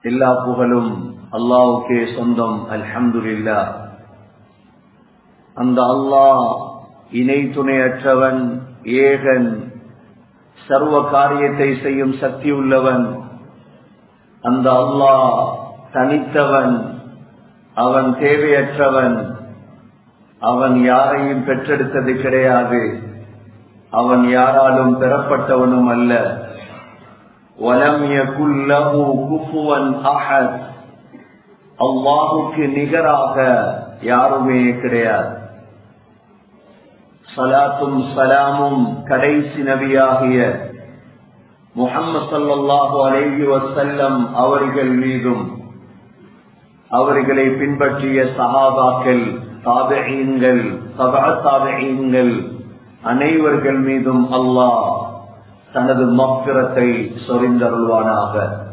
எல்லா புகழும் அல்லாவுக்கே சொந்தம் அல்ஹம்துலில்லா அந்த அல்லாஹ் இணை துணையற்றவன் ஏகன் சர்வ காரியத்தை செய்யும் சக்தி உள்ளவன் அந்த அல்லாஹ் தனித்தவன் அவன் தேவையற்றவன் அவன் யாரையும் பெற்றெடுத்தது கிடையாது அவன் யாராலும் பெறப்பட்டவனும் அல்ல வலம் யகுல்லஹு குஃபுவன் அஹத் அல்லாஹுக்கு நிகராக யாருமே கிடையாது சலாத்தும் சலாமும் கடைசி நபியாகிய முகம்மது சல்லாஹூ அலைஹி வசல்லம் அவர்கள் மீதும் அவர்களை பின்பற்றிய சஹாபாக்கள் தாபகீன்கள் சபா தாபகீன்கள் அனைவர்கள் மீதும் அல்லாஹ் தனது மக்கிரத்தை சொரிந்தருள்வானாக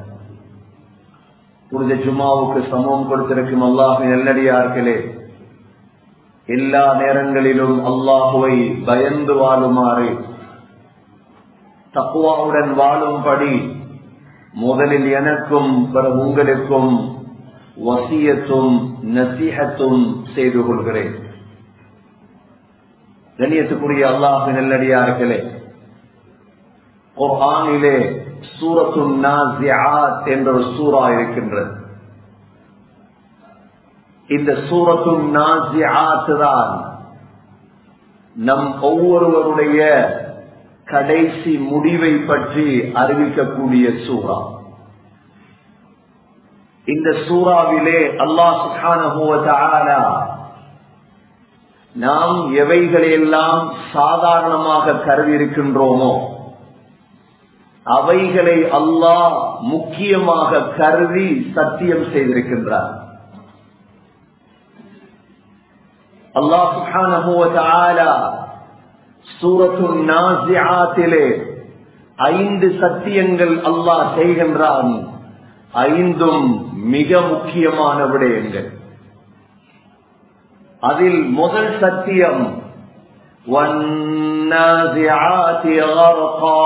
புனித ஜுமாவுக்கு சமூகம் கொடுத்திருக்கும் அல்லாஹின் நல்லடியார்களே எல்லா நேரங்களிலும் அல்லாஹுவை பயந்து வாழுமாறு தக்குவாவுடன் வாழும்படி முதலில் எனக்கும் பிறகு உங்களுக்கும் வசியத்தும் நசீகத்தும் செய்து கொள்கிறேன் கணியத்துக்குரிய அல்லாஹு நல்லடியார்களே குர்ஆனிலே சூரத்து நாசியாத் என்ற ஒரு சூறா இருக்கின்றது இந்த சூரத்து நாசியாத் தான் நம் ஒவ்வொருவருடைய கடைசி முடிவை பற்றி அறிவிக்கக்கூடிய சூறா இந்த சூறாவிலே அல்லாஹ் சுகான நாம் எவைகளையெல்லாம் சாதாரணமாக கருதி இருக்கின்றோமோ அவைகளை அல்லாஹ் முக்கியமாக கருதி சத்தியம் செய்திருக்கின்றார் அல்லாஹ் சுகான சூரத்து நாசியாத்திலே ஐந்து சத்தியங்கள் அல்லாஹ் செய்கின்றான் ஐந்தும் மிக முக்கியமான விடயங்கள் அதில் முதல் சத்தியம் والنازعات غرقا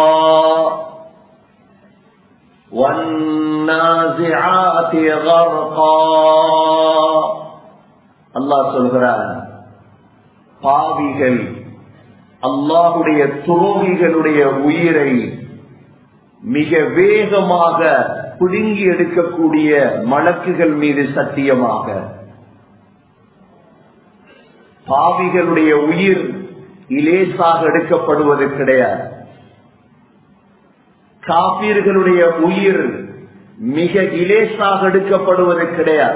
والنازعات غرقا அல்லாஹ் சொல்கிறான் பாவிகள் அல்லாஹுடைய துரோகிகளுடைய உயிரை மிக வேகமாக புடுங்கி எடுக்கக்கூடிய மலக்குகள் மீது சத்தியமாக பாவிகளுடைய உயிர் இலேசாக எடுக்கப்படுவது கிடையாது காப்பீர்களுடைய உயிர் மிக இலேசாக எடுக்கப்படுவது கிடையாது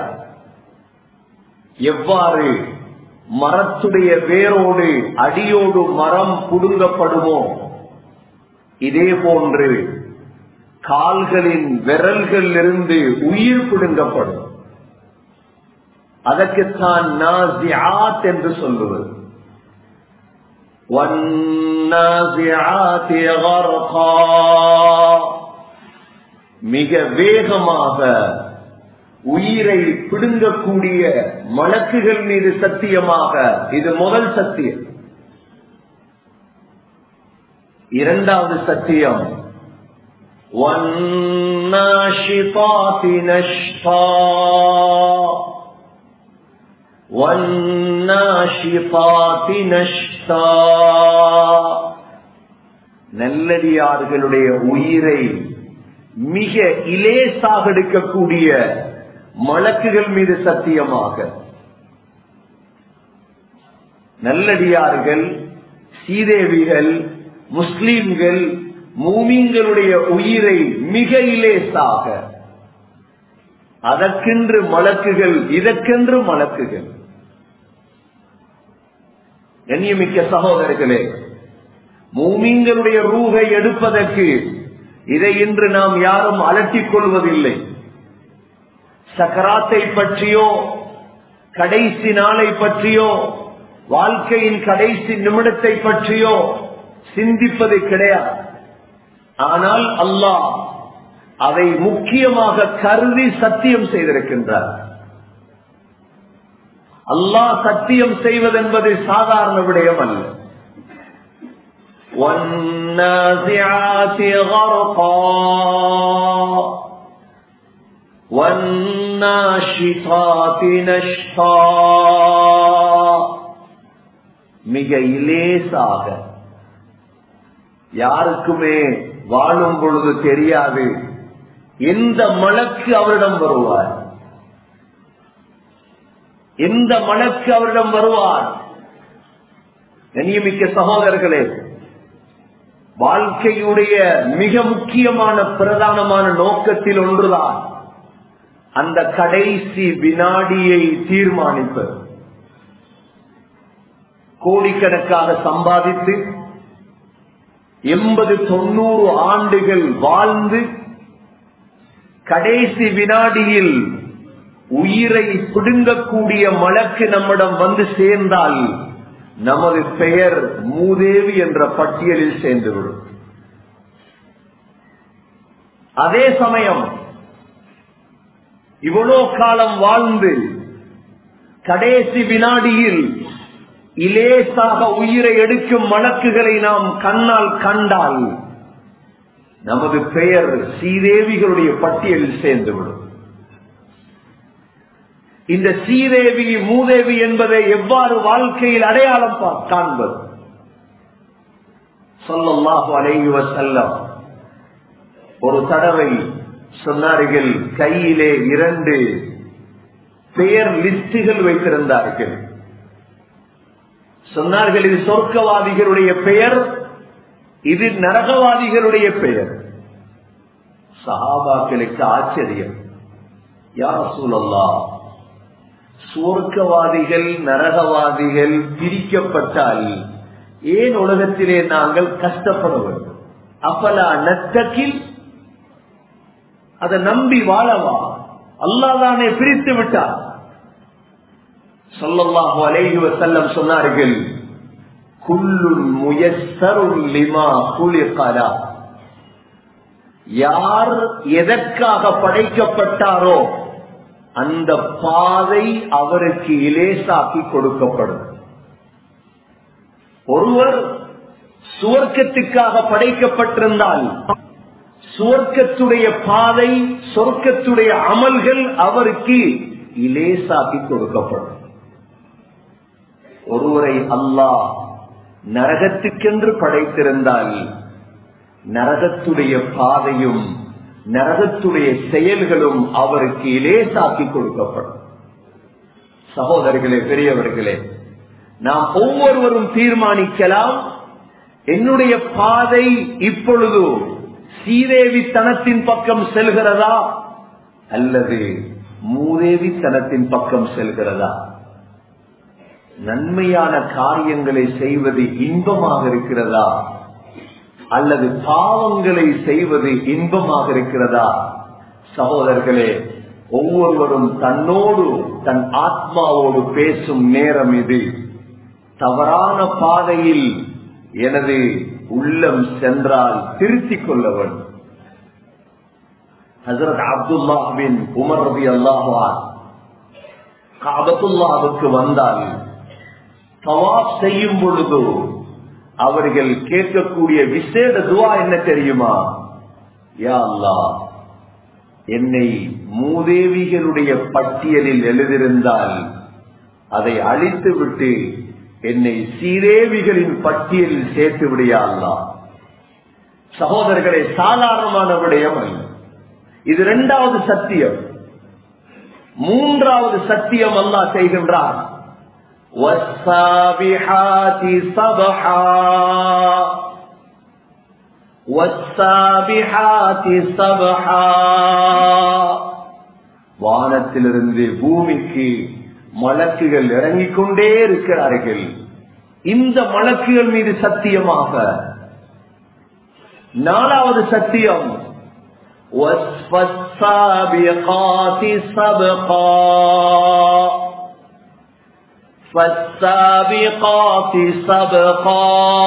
எவ்வாறு மரத்துடைய வேரோடு அடியோடு மரம் புடுங்கப்படுமோ இதே போன்று கால்களின் விரல்கள் இருந்து உயிர் பிடுங்கப்படும் அதற்குத்தான் நாசியாத் என்று சொல்லுவது மிக வேகமாக உயிரை பிடுங்கக்கூடிய மலக்குகள் மீது சத்தியமாக இது முதல் சத்தியம் இரண்டாவது சத்தியம் والناشطات نشطا والناشطات نشطا நல்லடியார்களுடைய உயிரை மிக இலேசாக எடுக்கக்கூடிய மலக்குகள் மீது சத்தியமாக நல்லடியார்கள் சீதேவிகள் முஸ்லீம்கள் மூமிங்களுடைய உயிரை மிக இலேசாக அதற்கென்று மலக்குகள் இதற்கென்று மலக்குகள் கண்ணியமிக்க சகோதரர்களே மூமிங்களுடைய ரூகை எடுப்பதற்கு இதை இன்று நாம் யாரும் அலட்டிக் கொள்வதில்லை சக்கராத்தை பற்றியோ கடைசி நாளை பற்றியோ வாழ்க்கையின் கடைசி நிமிடத்தை பற்றியோ சிந்திப்பது கிடையாது ஆனால் அல்லாஹ் அதை முக்கியமாக கருதி சத்தியம் செய்திருக்கின்றார் அல்லாஹ் சத்தியம் செய்வதென்பது சாதாரண விடயம் அல்ல والنازعات غرقا والناشطات نشطا மிக இலேசாக யாருக்குமே வாழும் பொழுது தெரியாது எந்த மலக்கு அவரிடம் வருவார் எந்த மலக்கு அவரிடம் வருவார் கண்ணியமிக்க சகோதரர்களே வாழ்க்கையுடைய மிக முக்கியமான பிரதானமான நோக்கத்தில் ஒன்றுதான் அந்த கடைசி வினாடியை தீர்மானிப்பது கோடிக்கணக்காக சம்பாதித்து எண்பது தொண்ணூறு ஆண்டுகள் வாழ்ந்து கடைசி வினாடியில் உயிரை பிடுங்கக்கூடிய மலக்கு நம்மிடம் வந்து சேர்ந்தால் நமது பெயர் மூதேவி என்ற பட்டியலில் சேர்ந்துவிடும் அதே சமயம் இவ்வளோ காலம் வாழ்ந்து கடைசி வினாடியில் இலேசாக உயிரை எடுக்கும் மலக்குகளை நாம் கண்ணால் கண்டால் நமது பெயர் ஸ்ரீதேவிகளுடைய பட்டியலில் சேர்ந்துவிடும் இந்த ஸ்ரீதேவி மூதேவி என்பதை எவ்வாறு வாழ்க்கையில் அடையாளம் காண்பது சொல்லல்லாஹு அலைஹி வசல்லம் ஒரு தடவை சொன்னார்கள் கையிலே இரண்டு பெயர் லிஸ்டுகள் வைத்திருந்தார்கள் சொன்னார்கள் இது சொர்க்கவாதிகளுடைய பெயர் இது நரகவாதிகளுடைய பெயர் சஹாபாக்களுக்கு ஆச்சரியம் யார் சூழல்லா சுவர்க்கவாதிகள் நரகவாதிகள் பிரிக்கப்பட்டால் ஏன் உலகத்திலே நாங்கள் கஷ்டப்பட வேண்டும் அப்பலா நத்தக்கில் அதை நம்பி வாழவா அல்லாதானே பிரித்து விட்டார் சொல்லல்லாஹு அலைஹி வசல்லம் சொன்னார்கள் குல்லுன் முயஸ்ஸருன் லிமா குலிகலா யார் எதற்காக படைக்கப்பட்டாரோ அந்த பாதை அவருக்கு இலேசாக்கி கொடுக்கப்படும் ஒருவர் சுவர்க்கத்துக்காக படைக்கப்பட்டிருந்தால் சுவர்க்கத்துடைய பாதை சொர்க்கத்துடைய அமல்கள் அவருக்கு இலேசாக்கி கொடுக்கப்படும் ஒருவரை அல்லாஹ் நரகத்துக்கென்று படைத்திருந்தால் நரகத்துடைய பாதையும் நரகத்துடைய செயல்களும் அவருக்கு இலேசாக்கி கொடுக்கப்படும் சகோதரர்களே பெரியவர்களே நாம் ஒவ்வொருவரும் தீர்மானிக்கலாம் என்னுடைய பாதை இப்பொழுது சீதேவி தனத்தின் பக்கம் செல்கிறதா அல்லது மூதேவி தனத்தின் பக்கம் செல்கிறதா நன்மையான காரியங்களை செய்வது இன்பமாக இருக்கிறதா அல்லது பாவங்களை செய்வது இன்பமாக இருக்கிறதா சகோதரர்களே ஒவ்வொருவரும் தன்னோடு தன் ஆத்மாவோடு பேசும் நேரம் இது தவறான பாதையில் எனது உள்ளம் சென்றால் திருத்திக் கொள்ள வேண்டும் ஹசரத் அப்துல்லா பின் உமர் ரபி அல்லாஹா காபத்துல்லாவுக்கு வந்தால் தவாப் செய்யும் பொழுது அவர்கள் கேட்கக்கூடிய விசேட துவா என்ன தெரியுமா யா அல்லா என்னை மூதேவிகளுடைய பட்டியலில் எழுதியிருந்தால் அதை அழித்து விட்டு என்னை சீரேவிகளின் பட்டியலில் சேர்த்து விடியா அல்லா சகோதரர்களே சாதாரணமான விடயம் அல்ல இது இரண்டாவது சத்தியம் மூன்றாவது சத்தியம் அல்லா செய்கின்றார் والسابحات سبحا والسابحات سبحا வானத்திலிருந்து பூமிக்கு மலக்குகள் இறங்கிக் கொண்டே இருக்கிறார்கள் இந்த மலக்குகள் மீது சத்தியமாக நாலாவது சத்தியம் والسابقات سبقا فالسابقات سبقا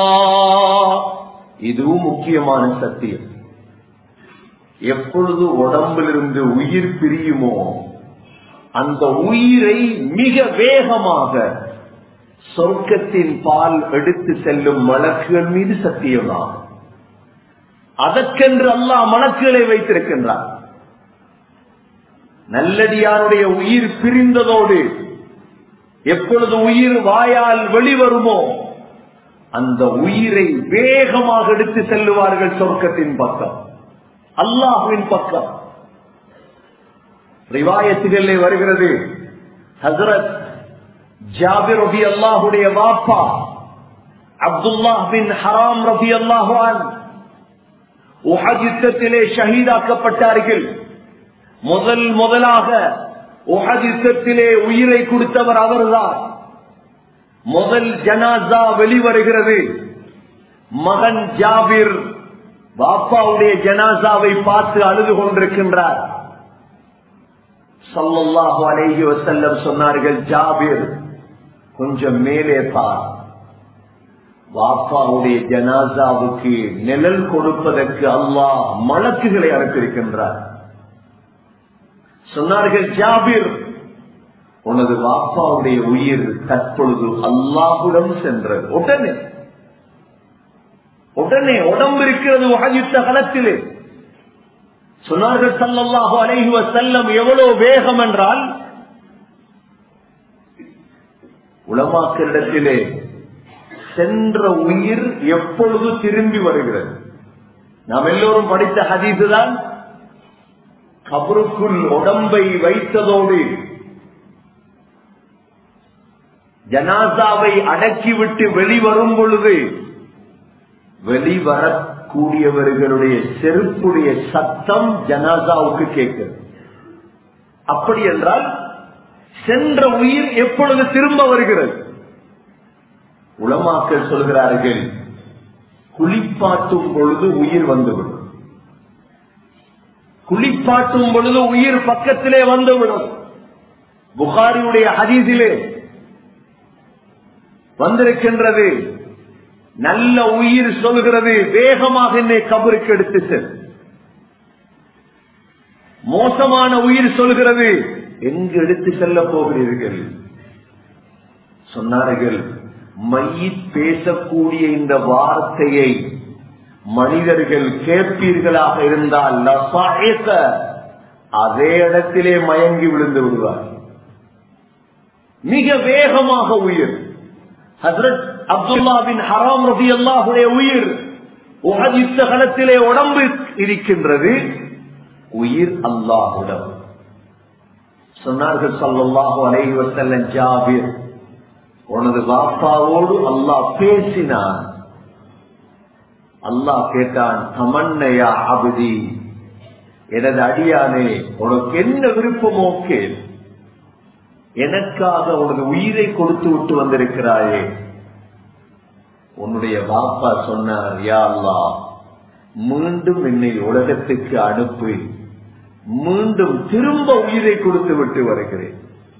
இதுவும் முக்கியமான சத்தியம் எப்பொழுது உடம்பிலிருந்து உயிர் பிரியுமோ அந்த உயிரை மிக வேகமாக சொர்க்கத்தின் பால் எடுத்து செல்லும் மலக்குகள் மீது சத்தியமாகும் அதற்கென்று அல்லாஹ் மலக்குகளை வைத்திருக்கின்றார் நல்லடியாருடைய உயிர் பிரிந்ததோடு எப்பொழுது உயிர் வாயால் வெளிவருமோ அந்த உயிரை வேகமாக எடுத்து செல்லுவார்கள் சொர்க்கத்தின் பக்கம் அல்லாஹுவின் பக்கம் ரிவாயத்துகளிலே வருகிறது ஹசரத் ஜாபிர் ரபி அல்லாஹுடைய வாப்பா அப்துல்லா பின் ஹராம் ரபி அல்லாஹான் யுத்தத்திலே ஷஹீதாக்கப்பட்டார்கள் முதல் முதலாக யுத்தத்திலே உயிரை கொடுத்தவர் அவர்தான் முதல் ஜனாசா வெளிவருகிறது மகன் ஜாபிர் பாப்பாவுடைய ஜனாசாவை பார்த்து அழுது கொண்டிருக்கின்றார் சல்லல்லாஹு அலைஹி வசல்லம் சொன்னார்கள் ஜாபிர் கொஞ்சம் மேலே பார் வாப்பாவுடைய ஜனாசாவுக்கு நிழல் கொடுப்பதற்கு அல்லாஹ் மலக்குகளை அனுப்பியிருக்கின்றார் சொன்னார்கள் ஜாபிர் உனது வாப்பாவுடைய உயிர் தற்பொழுது அல்லாஹுடன் சென்றது உடனே உடனே உடம்பு இருக்கிறது வகையுத்த களத்திலே சொன்னார்கள் சல்லல்லாஹு அலைஹி வசல்லம் எவ்வளவு வேகம் என்றால் உலமாக்களிடத்திலே சென்ற உயிர் எப்பொழுது திரும்பி வருகிறது நாம் எல்லோரும் படித்த ஹதீது தான் கபருக்குள் உடம்பை வைத்ததோடு ஜனாசாவை அடக்கிவிட்டு வெளிவரும் பொழுது வெளிவரக்கூடியவர்களுடைய செருப்புடைய சத்தம் ஜனாசாவுக்கு கேட்கிறது அப்படி என்றால் சென்ற உயிர் எப்பொழுது திரும்ப வருகிறது உளமாக்கள் சொல்கிறார்கள் குளிப்பாட்டும் பொழுது உயிர் வந்துவிடும் குளிப்பாட்டும் பொழுது உயிர் பக்கத்திலே வந்துவிடும் புகாரியுடைய ஹதீஸிலே வந்திருக்கின்றது நல்ல உயிர் சொல்கிறது வேகமாக என்னை கபருக்கு எடுத்து செல் மோசமான உயிர் சொல்கிறது எங்கு எடுத்து செல்ல போகிறீர்கள் சொன்னார்கள் மையித் பேசக்கூடிய இந்த வார்த்தையை மனிதர்கள் கேட்பீர்களாக இருந்தால் லசாயக அதே இடத்திலே மயங்கி விழுந்து விடுவார் மிக வேகமாக உயிர் ஹசரத் அப்துல்லா பின் ஹராம் ரபி அல்லாஹுடைய உயிர் யுத்த களத்திலே உடம்பு இருக்கின்றது உயிர் அல்லாஹுடம் சொன்னார்கள் சல்லாஹு அலைஹி வசல்லம் ஜாபிர் உனது பாப்பாவோடு அல்லாஹ் பேசினான் அல்லாஹ் கேட்டான் தமன்னையா அபதி எனது அடியானே உனக்கு என்ன விருப்பமோ கேள் எனக்காக உனது உயிரை கொடுத்து விட்டு வந்திருக்கிறாயே உன்னுடைய பாப்பா சொன்னார் யா அல்லா மீண்டும் என்னை உலகத்துக்கு அனுப்பி மீண்டும் திரும்ப உயிரை கொடுத்து விட்டு வருகிறேன்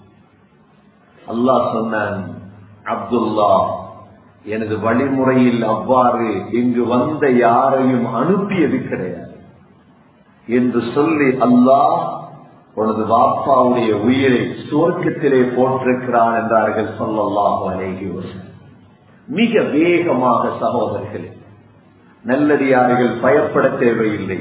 அல்லாஹ் சொன்னான் அப்துல்லா எனது வழிமுறையில் அவ்வாறு இங்கு வந்த யாரையும் அனுப்பியது கிடையாது என்று சொல்லி அல்லாஹ் உனது வாப்பாவுடைய உயிரை சுவர்க்கத்திலே போட்டிருக்கிறான் என்றார்கள் சொல்லல்லாஹு அலேஹி மிக வேகமாக சகோதரர்களே நல்லடியார்கள் பயப்பட தேவையில்லை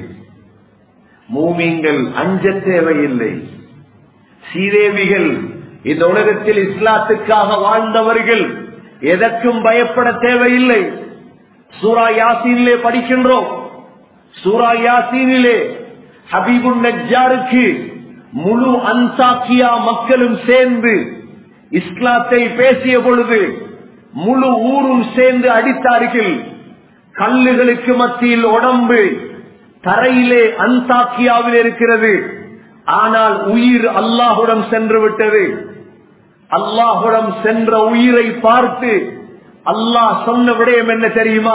மூமிங்கள் அஞ்ச தேவையில்லை சீதேவிகள் இந்த உலகத்தில் இஸ்லாத்துக்காக வாழ்ந்தவர்கள் எதற்கும் பயப்பட தேவையில்லை சூரா யாசீனிலே படிக்கின்றோம் சூரா யாசீனிலே ஹபீபுன் நஜாருக்கு முழு அன்சாக்கியா மக்களும் சேர்ந்து இஸ்லாத்தை பேசிய பொழுது முழு ஊரும் சேர்ந்து அடித்தார்கள் கல்லுகளுக்கு மத்தியில் உடம்பு தரையிலே அன்சாக்கியாவில் இருக்கிறது ஆனால் உயிர் அல்லாஹுடன் சென்று விட்டது அல்லாஹுடன் சென்ற உயிரை பார்த்து அல்லாஹ் சொன்ன விடயம் என்ன தெரியுமா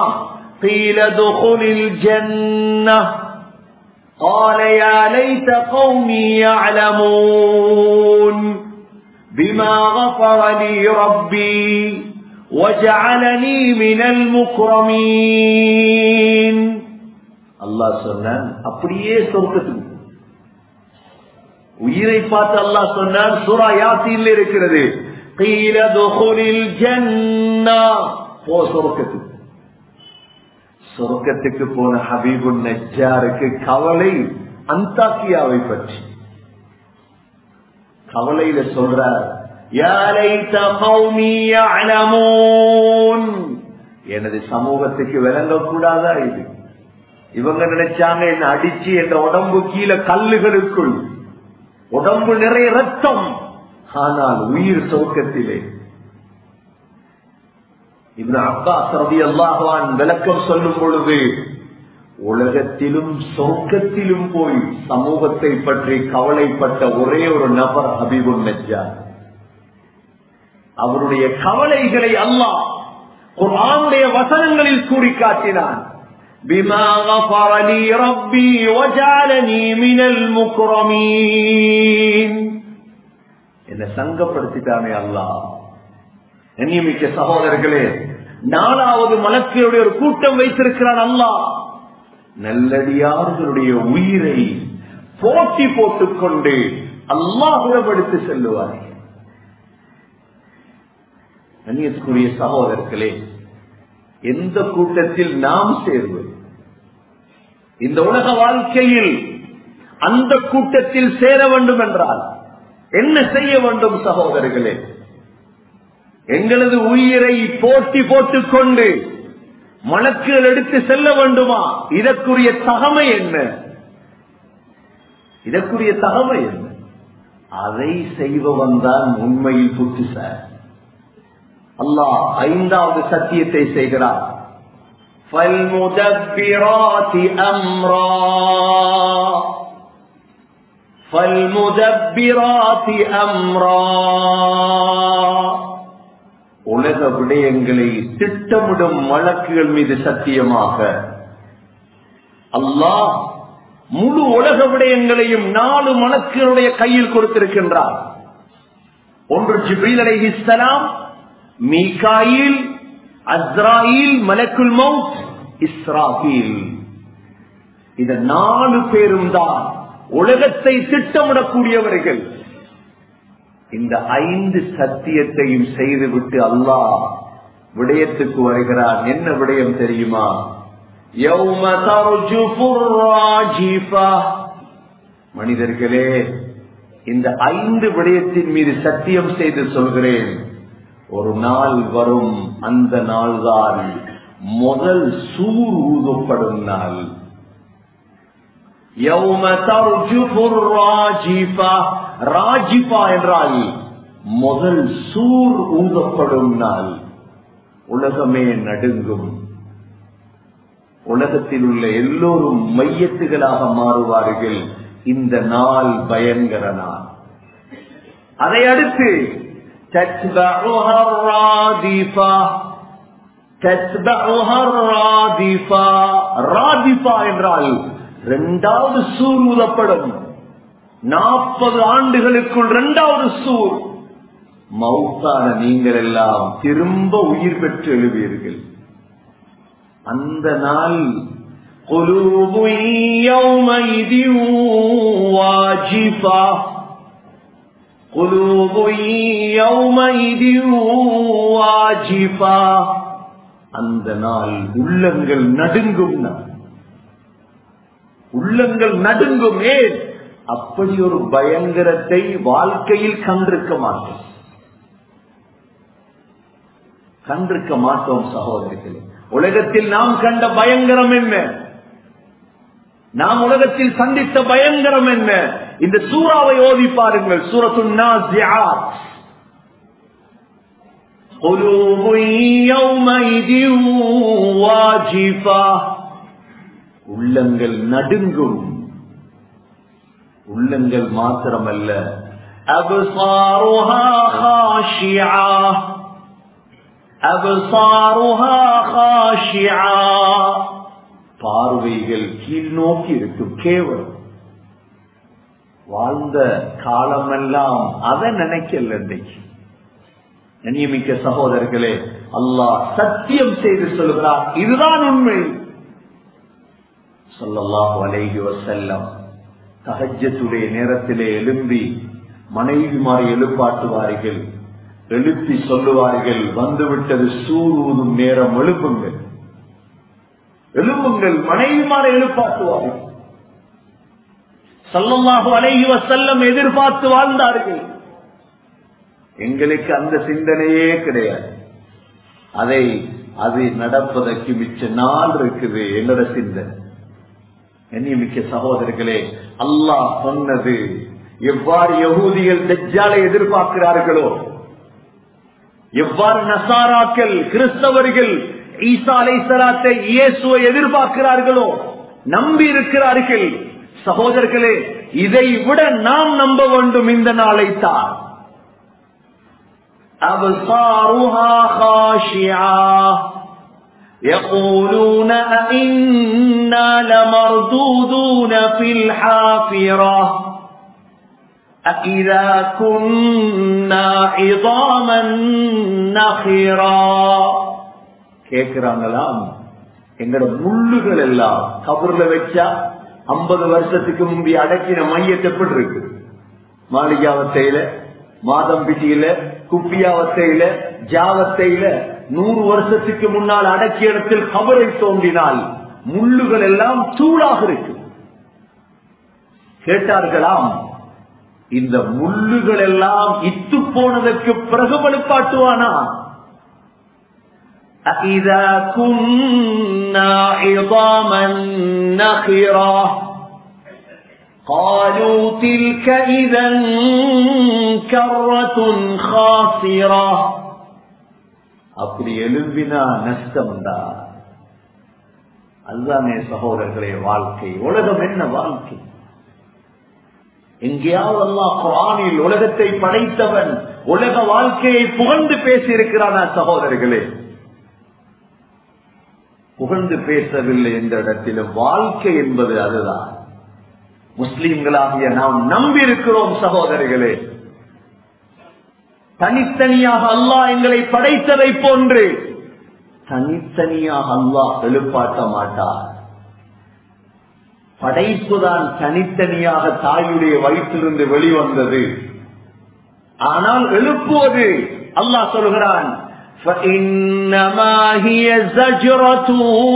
قال يا ليت قومي يعلمون بما غفر لي ربي وجعلني من المكرمين அல்லாஹ் சொன்னான் அப்படியே சொர்க்கத்துக்கு உயிரை பார்த்து அல்லாஹ் சொன்னான் சூரா யாசியில் இருக்கிறது قيل دخل الجنة போ சொர்க்கத்துக்கு சொர்க்கத்துக்கு போன ஹபீபுன் நஜாருக்கு கவலை அந்தாக்கியாவை பற்றி கவலையில சொல்றார் "யா லைத கௌமி யஅலமூன்." எனது சமூகத்துக்கு விளங்கக்கூடாதா இது இவங்க நினைச்சாங்க என்ன அடிச்சு என் உடம்பு கீழே கல்லுகளுக்குள் உடம்பு நிறைய ரத்தம் ஆனால் உயிர் சோக்கத்திலே இவன் அப்பாஸ் ரவி அல்லாஹான் விளக்கம் சொல்லும் பொழுது உலகத்திலும் சொர்க்கத்திலும் போய் சமூகத்தை பற்றி கவலைப்பட்ட ஒரே ஒரு நபர் ஹபீபுன் நஜ்ஜார் அவருடைய கவலைகளை அல்லாஹ் குர்ஆனுடைய வசனங்களில் கூறி காட்டினான் بما غفر لي ربي وجعلني من المكرمين என்ன சங்கப்படுத்திட்டானே அல்லாஹ் கண்ணியமிக்க சகோதரர்களே நாலாவது மலக்கையுடைய ஒரு கூட்டம் வைத்திருக்கிறான் அல்லாஹ் நல்லடியார்களுடைய உயிரை போட்டி போட்டுக் கொண்டு அல்லாஹுடப்படுத்தி செல்லுவார் கண்ணியத்துக்குரிய சகோதரர்களே எந்த கூட்டத்தில் நாம் சேர்வது இந்த உலக வாழ்க்கையில் அந்த கூட்டத்தில் சேர வேண்டும் என்றால் என்ன செய்ய வேண்டும் சகோதரர்களே எங்களது உயிரை போட்டி போட்டுக் கொண்டு மலக்குகள் எடுத்து செல்ல வேண்டுமா இதற்குரிய தகமை என்ன இதற்குரிய தகமை என்ன அதை செய்பவன் தான் உண்மையில் புத்திசார் அல்லாஹ் ஐந்தாவது சத்தியத்தை செய்கிறார் فالمدبرات أمرا فالمدبرات أمرا உலக விடயங்களை திட்டமிடும் வழக்குகள் மீது சத்தியமாக அல்லாஹ் முழு உலக விடயங்களையும் நாலு மலக்குகளுடைய கையில் கொடுத்திருக்கின்றார் ஒன்று ஜிப்ரீல் அலைஹிஸ்ஸலாம் மீகாயில் அஸ்ராயில் மலக்குல் மவுத் இஸ்ராஃபீல் இந்த நாலு பேரும் தான் உலகத்தை திட்டமிடக்கூடியவர்கள் இந்த ஐந்து சத்தியத்தையும் செய்துவிட்டு அல்லாஹ் விடயத்துக்கு வருகிறார் என்ன விடயம் தெரியுமா يَوْمَ تَرْجُفُ الرَّاجِفَةُ மனிதர்களே இந்த ஐந்து விடயத்தின் மீது சத்தியம் செய்து சொல்கிறேன் ஒரு நாள் வரும் அந்த நாள்தான் முதல் சூர் ஊதப்படும் நாள் يَوْمَ تَرْجُفُ الرَّاجِفَةُ ராஜிபா என்றால் முதல் சூர் ஊதப்படும் நாள் உலகமே நடுங்கும் உலகத்தில் உள்ள எல்லோரும் மையத்துகளாக மாறுவார்கள் இந்த நாள் பயங்கர நாள் அதை அடுத்து تتبعها الرادفة تتبعها الرادفة رادفة என்றால் இரண்டாவது சூர் ஊதப்படும் நாற்பது ஆண்டுகளுக்குள் இரண்டாவது சூர் மௌத்தான நீங்கள் எல்லாம் திரும்ப உயிர் பெற்று எழுவீர்கள் அந்த நாள் قلوب يومئذ واجفة قلوب يومئذ واجفة அந்த நாள் உள்ளங்கள் நடுங்கும் நாள் உள்ளங்கள் நடுங்கும் ஏன் அப்படி ஒரு பயங்கரத்தை வாழ்க்கையில் கண்டிருக்க மாட்டோம் கண்டிருக்க மாட்டோம் சகோதரிகளே உலகத்தில் நாம் கண்ட பயங்கரம் என்ன நாம் உலகத்தில் சந்தித்த பயங்கரம் என்ன இந்த சூறாவை ஓதி பாருங்கள் சூரத்துன்னா قلوب يومئذ واجفة உள்ளங்கள் நடுங்கும் உள்ளங்கள் மாத்திரமல்ல அபசாருஹா خاشعة அபசாருஹா خاشعة பார்வைகள் கீழ் நோக்கி இருக்கும் கேவலம் வாழ்ந்த காலமெல்லாம் அதை நினைக்கல இன்றைக்கு கண்ணியமிக்க சகோதரர்களே அல்லாஹ் சத்தியம் செய்து சொல்கிறார் இதுதான் உண்மை சொல்லல்லாஹு அலைஹி வசல்லம் தகஜத்துடைய நேரத்திலே எழும்பி மனைவிமாரை எழுப்பாட்டுவார்கள் எழுப்பி சொல்லுவார்கள் வந்துவிட்டது சூர் ஊதும் நேரம் எழுப்புங்கள் எழுப்புங்கள் மனைவிமாரை எழுப்பாட்டுவார்கள் சல்லல்லாஹு அலைஹி வசல்லம் எதிர்பார்த்து வாழ்ந்தார்கள் எங்களுக்கு அந்த சிந்தனையே கிடையாது அதை அது நடப்பதற்கு மிச்ச நாள் இருக்குது என்னோட சிந்தனை மிக்க சகோதரர்களே அல்லாஹ் சொன்னது எவ்வாறு யகூதிகள் தெஜாலை எதிர்பார்க்கிறார்களோ எவ்வாறு நசாராக்கள் கிறிஸ்தவர்கள் ஈசா அலை சலாத்தை இயேசுவை எதிர்பார்க்கிறார்களோ நம்பி இருக்கிறார்கள் சகோதரர்களே இதை விட நாம் நம்ப வேண்டும் இந்த நாளை தான் أبصارها خاشعة يقولون أئنا لمردودون في الحافرة أئذا كنا عظاما نخرا கேக்குறாங்களாம் எங்களோட முள்ளுகள் எல்லாம் கபர்ல வச்சா ஐம்பது வருஷத்துக்கு முந்தி அடக்கின மையத்தை எப்படி இருக்கு மாளிகாவத்தையில மாதம்பிட்டியில குப்பியாவத்தையில ஜாவத்தையில நூறு வருஷத்துக்கு முன்னால் அடக்கிய இடத்தில் கபரை தோன்றினால் முள்ளுகள் எல்லாம் தூளாக இருக்கு கேட்டார்களாம் இந்த முள்ளுகள் எல்லாம் இத்து போனதற்கு பிறகு வலுப்பாட்டுவானா أَإِذَا كُنَّا عِظَامًا نَخِرَةً قالوا تلك إذا كرة خاسرة அப்படி எழும்பினா நஷ்டம்டா அதுதானே சகோதரர்களே வாழ்க்கை உலகம் என்ன வாழ்க்கை எங்கேயாவது அல்லா குரானில் உலகத்தை படைத்தவன் உலக வாழ்க்கையை புகழ்ந்து பேசியிருக்கிறானா சகோதரர்களே புகழ்ந்து பேசவில்லை என்ற இடத்திலும் வாழ்க்கை என்பது அதுதான் முஸ்லிம்களாகிய நாம் நம்பி இருக்கிறோம் சகோதரிகளே தனித்தனியாக அல்லாஹ் எங்களை படைத்ததை போன்று தனித்தனியாக அல்லாஹ் எழுப்பாட்ட மாட்டார் படைப்புதான் தனித்தனியாக தாயுடைய வயிற்றிலிருந்து வெளிவந்தது ஆனால் எழுப்புவது அல்லாஹ் சொல்கிறான் فإنما هي زجرة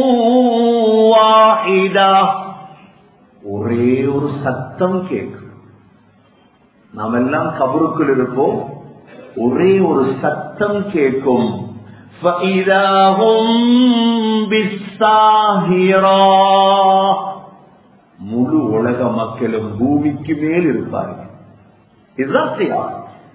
واحدة ஒரே ஒரு சத்தம் கேட்கும் நாம் எல்லாம் கபருக்குள் இருப்போம் ஒரே ஒரு சத்தம் கேட்கும் فَإِذَا هُمْ بِالسَّاهِرَةِ முழு உலக மக்களும் பூமிக்கு மேல் இருப்பார்கள் இதுதான் செய்யார்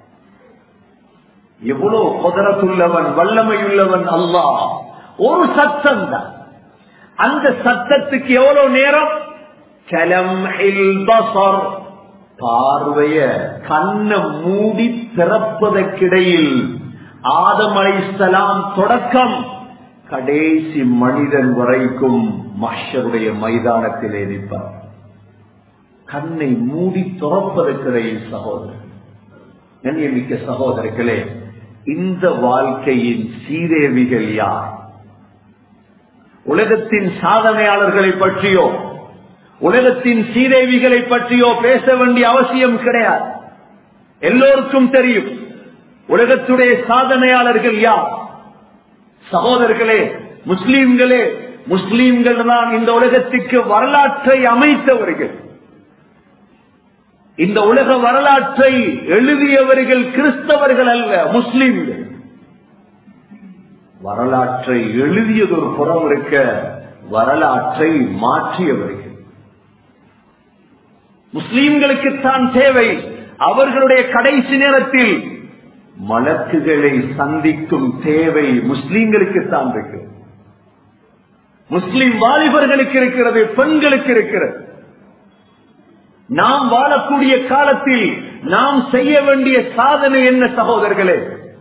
எவ்வளவு குதரத்துள்ளவன் வல்லமையுள்ளவன் அல்லாஹ் ஒரு சத்தம் தான் அந்த சத்தத்துக்கு எவ்வளவு நேரம் கலம் பசர் பார்வைய கண்ண மூடி திறப்பதற்கிடையில் ஆதம் அலைசலாம் தொடக்கம் கடைசி மனிதன் வரைக்கும் மஷருடைய மைதானத்தில் நிற்பார் கண்ணை மூடி துறப்பதற்கிடையில் சகோதரர் கண்ணியமிக்க சகோதரர்களே இந்த வாழ்க்கையின் சீரேவிகள் யார் உலகத்தின் சாதனையாளர்களை பற்றியோ உலகத்தின் சீதேவிகளை பற்றியோ பேச வேண்டிய அவசியம் கிடையாது எல்லோருக்கும் தெரியும் உலகத்துடைய சாதனையாளர்கள் யார் சகோதரர்களே முஸ்லீம்களே முஸ்லீம்கள் தான் இந்த உலகத்திற்கு வரலாற்றை அமைத்தவர்கள் இந்த உலக வரலாற்றை எழுதியவர்கள் கிறிஸ்தவர்கள் அல்ல முஸ்லீம்கள் வரலாற்றை எழுதியது ஒரு புறம் இருக்க வரலாற்றை மாற்றியவர்கள் முஸ்லீம்களுக்குத்தான் தேவை அவர்களுடைய கடைசி நேரத்தில் மலக்குகளை சந்திக்கும் தேவை முஸ்லீம்களுக்குத்தான் இருக்கு முஸ்லிம் வாலிபர்களுக்கு இருக்கிறது பெண்களுக்கு இருக்கிறது நாம் வாழக்கூடிய காலத்தில் நாம் செய்ய வேண்டிய சாதனை என்ன சகோதரர்களே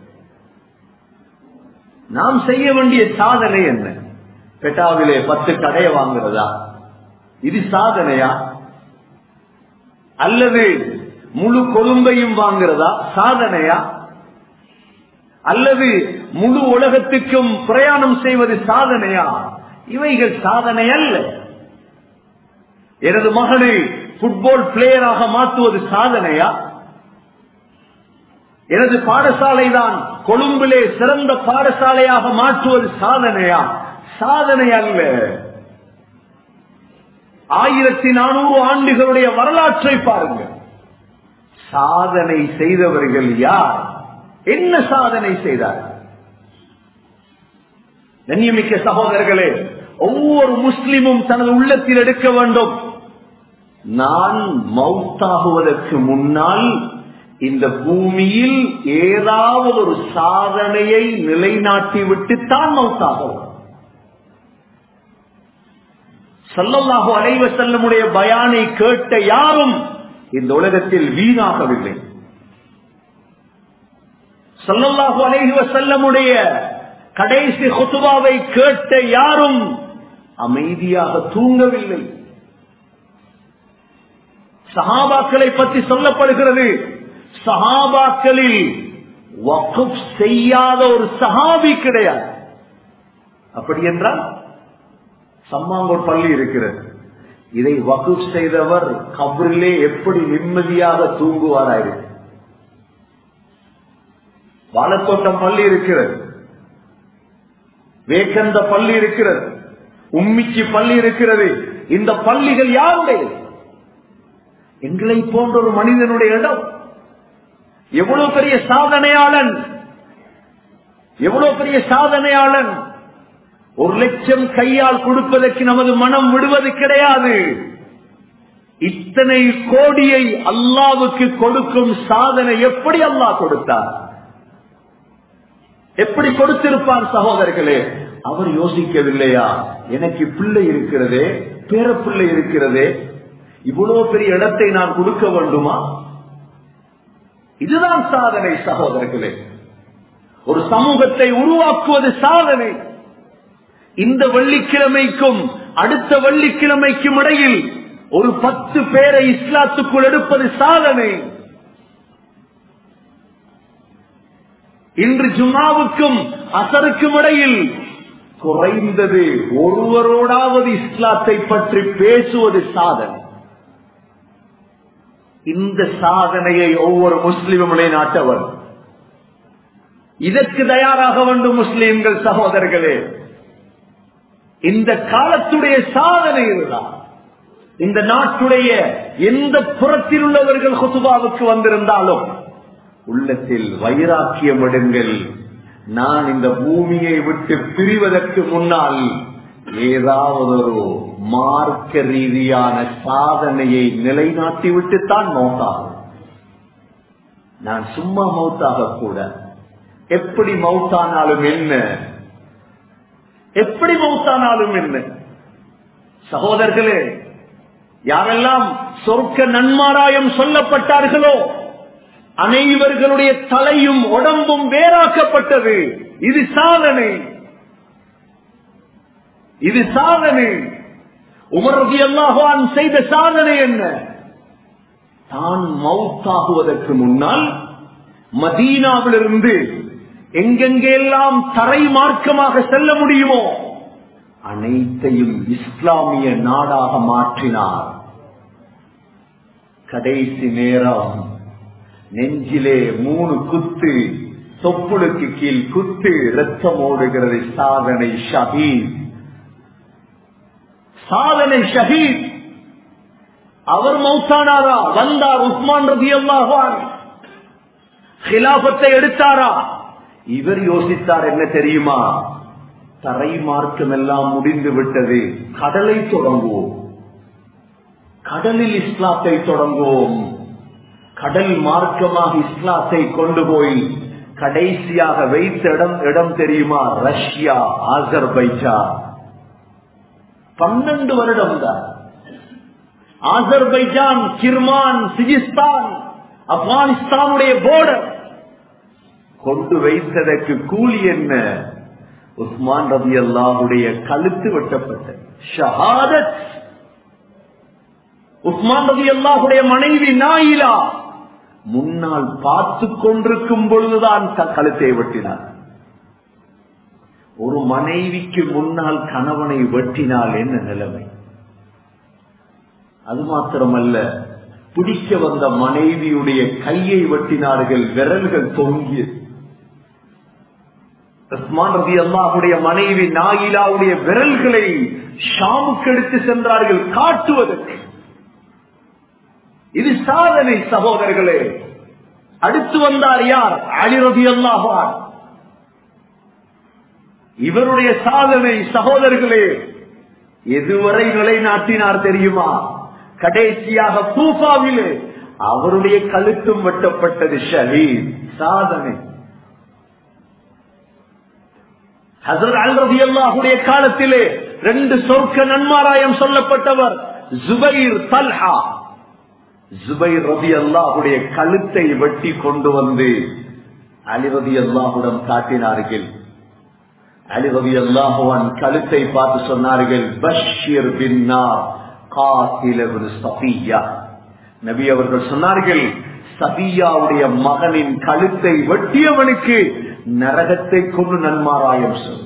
நாம் செய்ய வேண்டிய சாதனை என்ன பெட்டாவிலே பத்து கடையை வாங்குறதா இது சாதனையா அல்லது முழு கொழும்பையும் வாங்குறதா சாதனையா அல்லது முழு உலகத்துக்கும் பிரயாணம் செய்வது சாதனையா இவைகள் சாதனை அல்ல எனது மகனை புட்பால் பிளேயராக மாற்றுவது சாதனையா எனது பாடசாலை தான் கொழும்பிலே சிறந்த பாடசாலையாக மாற்றுவது சாதனையா சாதனை அல்ல ஆயிரத்தி நானூறு ஆண்டுகளுடைய வரலாற்றை பாருங்கள் சாதனை செய்தவர்கள் யார் என்ன சாதனை செய்தார் கண்ணியமிக்க சகோதரர்களே ஒவ்வொரு முஸ்லிமும் தனது உள்ளத்தில் எடுக்க வேண்டும் நான் மௌத்தாகுவதற்கு முன்னால் இந்த பூமியில் ஏதாவது ஒரு சாதனையை நிலைநாட்டி விட்டுத்தான் மௌத்தாகும் சல்லல்லாஹு அலைவ செல்லமுடைய பயானை கேட்ட யாரும் இந்த உலகத்தில் வீணாகவில்லை சல்லல்லாஹு அலைவ செல்லமுடைய கடைசி ஹுத்துபாவை கேட்ட யாரும் அமைதியாக தூங்கவில்லை சஹாபாக்களை பற்றி சொல்லப்படுகிறது சஹாபாக்களில் வகுப் செய்யாத ஒரு சஹாபி கிடையாது அப்படி என்றால் சம்மாங்கோட் பள்ளி இருக்கிறது இதை வகுப் செய்தவர் கபரிலே எப்படி நிம்மதியாக தூங்குவாராயிருக்கு வாழத்தோட்டம் பள்ளி இருக்கிறது வேக்கந்த பள்ளி இருக்கிறது உம்மிச்சி பள்ளி இருக்கிறது இந்த பள்ளிகள் யாருடைய எங்களை போன்ற ஒரு மனிதனுடைய இடம் எவ்வளவு பெரிய சாதனையாளன் எவ்வளவு பெரிய சாதனையாளன் ஒரு லட்சம் கையால் கொடுப்பதற்கு நமது மனம் விடுவது கிடையாது இத்தனை கோடியை அல்லாவுக்கு கொடுக்கும் சாதனை எப்படி அல்லாஹ் கொடுத்தார் எப்படி கொடுத்திருப்பார் சகோதரர்களே அவர் யோசிக்கவில்லையா எனக்கு பிள்ளை இருக்கிறதே பேர பிள்ளை இருக்கிறதே இவ்வளவு பெரிய இடத்தை நான் கொடுக்க வேண்டுமா இதுதான் சாதனை சகோதரர்களே ஒரு சமூகத்தை உருவாக்குவது சாதனை இந்த வெள்ளிக்கிழமைக்கும் அடுத்த வெள்ளிக்கிழமைக்கும் இடையில் ஒரு பத்து பேரை இஸ்லாத்துக்குள் எடுப்பது சாதனை இன்று ஜும்மாவுக்கும் அசருக்கும் இடையில் குறைந்தது ஒருவரோடாவது இஸ்லாத்தை பற்றி பேசுவது சாதனை இந்த சாதனையை ஒவ்வொரு முஸ்லிமும் நாட்டவர் இதற்கு தயாராக வேண்டும் முஸ்லிம்கள் சகோதரர்களே இந்த காலத்துடைய சாதனை இதுதான் இந்த நாட்டுடைய எந்த புறத்தில் உள்ளவர்கள் ஹுசுபாவுக்கு வந்திருந்தாலும் உள்ளத்தில் வைராக்கியம் எடுங்கள் நான் இந்த பூமியை விட்டு பிரிவதற்கு முன்னால் ஏதாவது ஒரு மார்க்க ரீதியான சாதனையை நிலைநாட்டி விட்டுத்தான் மௌத்தாகும் நான் சும்மா மௌத்தாக கூட எப்படி மௌத்தானாலும் என்ன எப்படி மௌத்தானாலும் என்ன சகோதரர்களே யாரெல்லாம் சொர்க்க நன்மாராயம் சொல்லப்பட்டார்களோ அனைவர்களுடைய தலையும் உடம்பும் வேறாக்கப்பட்டது இது சாதனை இது சாதனை உமரதி அல்லாஹான் செய்த சாதனை என்ன தான் மவுத்தாகுவதற்கு முன்னால் மதீனாவிலிருந்து எங்கெங்கெல்லாம் தரை மார்க்கமாக செல்ல முடியுமோ அனைத்தையும் இஸ்லாமிய நாடாக மாற்றினார் கடைசி நேரம் நெஞ்சிலே மூணு குத்து தொப்புளுக்கு கீழ் குத்து ரத்தம் ஓடுகிறது சாதனை ஷஹீத் சாதனை ஷஹீத் அவர் மௌத்தானாரா வந்தார் உஸ்மான் ரதி அல்லாஹான் ஹிலாபத்தை எடுத்தாரா இவர் யோசித்தார் என்ன தெரியுமா தரை மார்க்கம் எல்லாம் முடிந்து விட்டது கடலை தொடங்குவோம் கடலில் இஸ்லாத்தை தொடங்குவோம் கடல் மார்க்கமாக இஸ்லாத்தை கொண்டு போய் கடைசியாக வைத்த இடம் இடம் தெரியுமா ரஷ்யா ஆசர்பைஜா பன்னெண்டு வருடம் தான் ஆசர்பைஜான் கிர்மான் சிஜிஸ்தான் ஆப்கானிஸ்தானுடைய போர்டர் கொண்டு வைத்ததற்கு கூலி என்ன உஸ்மான் ரபி அல்லாவுடைய கழுத்து வெட்டப்பட்ட ஷஹாதத் உஸ்மான் ரபி அல்லாஹுடைய மனைவி நாயிலா முன்னால் பார்த்து கொண்டிருக்கும் பொழுதுதான் கழுத்தை வெட்டினார் ஒரு மனைவிக்கு முன்னால் கணவனை வெட்டினால் என்ன நிலைமை அது மாத்திரமல்ல பிடிக்க வந்த மனைவியுடைய கையை வெட்டினார்கள் விரல்கள் தொங்கிய உஸ்மான் ரதி அல்லாஹுடைய மனைவி நாயிலாவுடைய விரல்களை ஷாமுக்கு எடுத்து சென்றார்கள் காட்டுவதற்கு இது சாதனை சகோதரர்களே அடுத்து வந்தார் யார் அலிரதி அல்லாஹான் இவருடைய சாதனை சகோதரர்களே எதுவரை நிலைநாட்டினார் தெரியுமா கடைசியாக பூஃபாவிலே அவருடைய கழுத்தும் வெட்டப்பட்டது ஷஹீத் சாதனை ஹசரத் அல் ரதி அல்லாஹுடைய காலத்திலே ரெண்டு சொர்க்க நன்மாராயம் சொல்லப்பட்டவர் ஜுபைர் தல்ஹா ஜுபைர் ரதி அல்லாஹுடைய கழுத்தை வெட்டி கொண்டு வந்து அலிரதி அல்லாஹுடன் காட்டினார்கள் அலிரதி அல்லாஹுவன் கழுத்தை பார்த்து சொன்னார்கள் பஷீர் பின்னா காத்திலவர் சபியா நபி அவர்கள் சொன்னார்கள் சபியாவுடைய மகனின் கழுத்தை வெட்டியவனுக்கு நரகத்தை கொண்டு நன்மாராயம் சொல்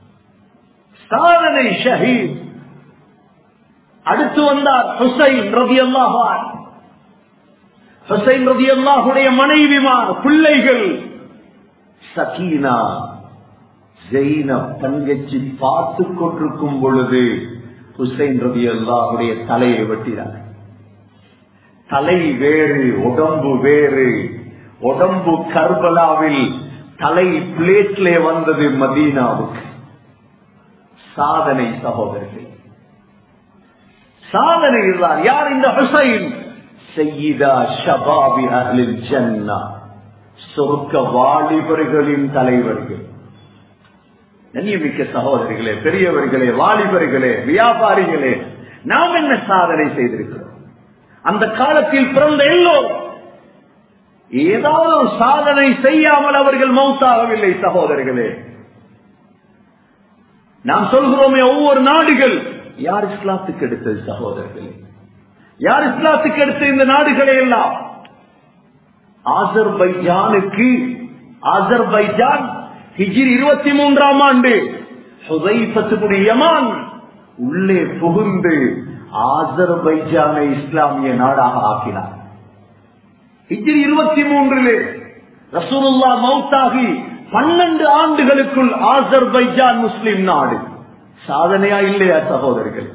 சாதனை ஷஹீத் அடுத்து வந்தார் ஹுசைன் ரவி அல்லாஹான் ஹுசைன் ரவி அல்லாஹுடைய மனைவிமார் பிள்ளைகள் சகீனா ஜெயினப் தங்கச்சி பார்த்து கொண்டிருக்கும் பொழுது ஹுசைன் ரவி அல்லாஹுடைய தலையை வெட்டினார் தலை வேறு உடம்பு வேறு உடம்பு கர்பலாவில் தலை பிளேட்லே வந்தது மதீனாவுக்கு சாதனை சகோதரர்கள் சாதனை தான் யார் இந்த ஹுசைன் செய்யிதா ஷபாபி அஹ்லில் ஜன்னா சொர்க்க வாலிபர்களின் தலைவர்கள் நன்னியமிக்க சகோதரிகளே பெரியவர்களே வாலிபர்களே வியாபாரிகளே நாம் என்ன சாதனை செய்திருக்கிறோம் அந்த காலத்தில் பிறந்த எல்லோரும் ஏதாவது ஒரு சாதனை செய்யாமல் அவர்கள் மௌத்தாகவில்லை சகோதரர்களே நாம் சொல்கிறோமே ஒவ்வொரு நாடுகள் யார் இஸ்லாத்துக்கு எடுத்தது சகோதரர்களே யார் இஸ்லாத்துக்கு எடுத்த இந்த நாடுகளை எல்லாம் ஆசர்பைஜானுக்கு ஆசர்பைஜான் ஹிஜிர் இருபத்தி மூன்றாம் ஆண்டு யமான் உள்ளே புகுந்து ஆசர்பைஜானை இஸ்லாமிய நாடாக ஆக்கினார் ஹிஜிர் இருபத்தி மூன்றிலே ரசூலுல்லா மௌத்தாகி பன்னெண்டு ஆண்டுகளுக்குள் ஆசர்பைஜான் முஸ்லிம் நாடு சாதனையா இல்லையா சகோதரர்கள்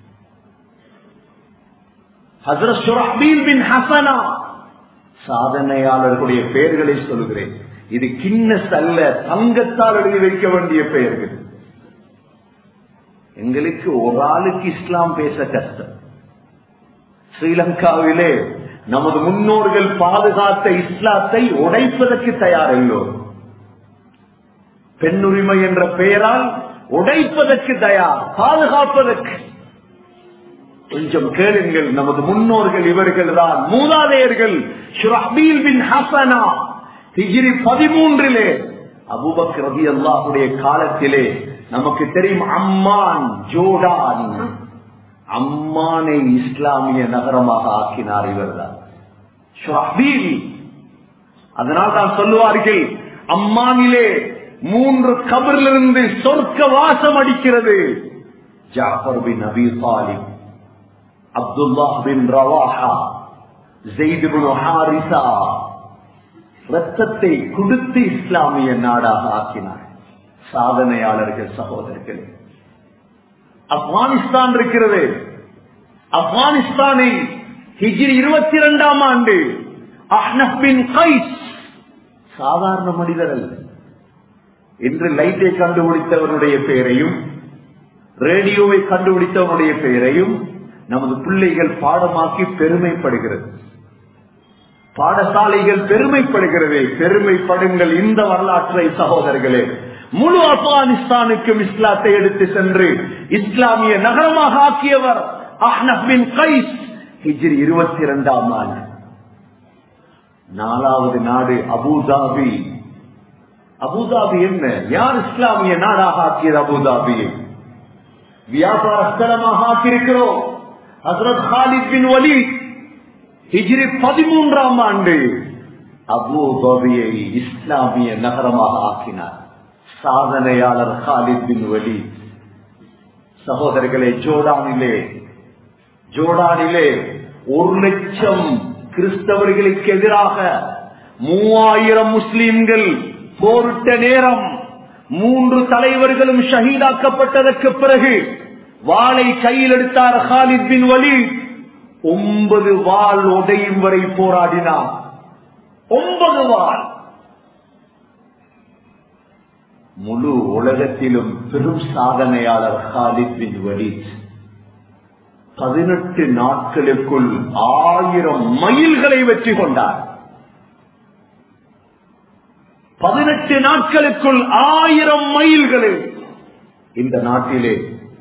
ஹசரத் ஷுரஹ்பீல் பின் ஹசனா சாதனையாளர்களுடைய பெயர்களை சொல்கிறேன் இது கிண்ணஸ் அல்ல தங்கத்தால் எழுதி வைக்க வேண்டிய பெயர்கள் எங்களுக்கு ஒரு ஆளுக்கு இஸ்லாம் பேச கஷ்டம் ஸ்ரீலங்காவிலே நமது முன்னோர்கள் பாதுகாத்த இஸ்லாத்தை உடைப்பதற்கு தயார் எல்லோரும் பெண்ணுரிமை என்ற பெயரால் உடைப்பதற்கு தயார் பாதுகாப்பதற்கு கொஞ்சம் கேளுங்கள் நமது முன்னோர்கள் இவர்கள் தான் மூதாதையர்கள் ஷுரஹ்பீல் பின் ஹசனா ஹிஜ்ரி பதிமூன்றிலே அபுபக் ரதி அல்லாஹுடைய காலத்திலே நமக்கு தெரியும் அம்மான் ஜோடான் அம்மானை இஸ்லாமிய நகரமாக ஆக்கினார் இவர்தான் ஷுரஹ்பீல் அதனால் தான் சொல்லுவார்கள் அம்மானிலே மூன்று கபரிலிருந்து சொர்க்க வாசம் அடிக்கிறது Jafar bin Abi Talib Abdullah bin Rawaha Zaid bin Haritha ரத்தத்தை கொடுத்து இஸ்லாமிய நாடாக ஆக்கினார் சாதனையாளர்கள் சகோதரர்கள் ஆப்கானிஸ்தான் இருக்கிறது ஆப்கானிஸ்தானில் ஹிஜ்ரி இருபத்தி இரண்டாம் ஆண்டு அஹ்னப் பின் கைஸ் சாதாரண மனிதர் அல்ல இன்று லைட்டை கண்டுபிடித்தவருடைய பெயரையும் ரேடியோவை கண்டுபிடித்தவனுடைய பெயரையும் நமது பிள்ளைகள் பாடமாக்கி பெருமைப்படுகிறது பாடசாலைகள் பெருமைப்படுகிறது பெருமைப்படுங்கள் இந்த வரலாற்றை சகோதரர்களே முழு ஆப்கானிஸ்தானுக்கும் இஸ்லாத்தை எடுத்து சென்று இஸ்லாமிய நகரமாக ஆக்கியவர் அஹ்னபின் கைஸ் ஹிஜ்ரி இருபத்தி இரண்டாம் ஆண்டு நாலாவது நாடு அபுதாபி அபுதாபி என்ன யார் இஸ்லாமிய நாடாக ஆக்கியது அபுதாபியை வியாபார ஸ்தலமாக ஆக்கியிருக்கிறோம் ஹசரத் ஹாலித் பின் வலி ஹிஜ்ரி பதிமூன்றாம் ஆண்டு அபுதாபியை இஸ்லாமிய நகரமாக ஆக்கினார் சாதனையாளர் ஹாலித் பின் வலி சகோதரர்களே ஜோடானிலே ஜோடானிலே ஒரு லட்சம் கிறிஸ்தவர்களுக்கு எதிராக மூவாயிரம் முஸ்லிம்கள் போரிட்ட நேரம் மூன்று தலைவர்களும் ஷஹீதாக்கப்பட்டதற்கு பிறகு வாளை கையில் எடுத்தார் ஹாலித் பின் வலி ஒன்பது வாள் உடையும் வரை போராடினார் ஒன்பது வருவார் முழு உலகத்திலும் பெரும் சாதனையாளர் ஹாலித் பின் வலீத் பதினெட்டு நாட்களுக்குள் ஆயிரம் மைல்களை வெற்றி கொண்டார் பதினெட்டு நாட்களுக்குள் ஆயிரம் மைல்களை இந்த நாட்டிலே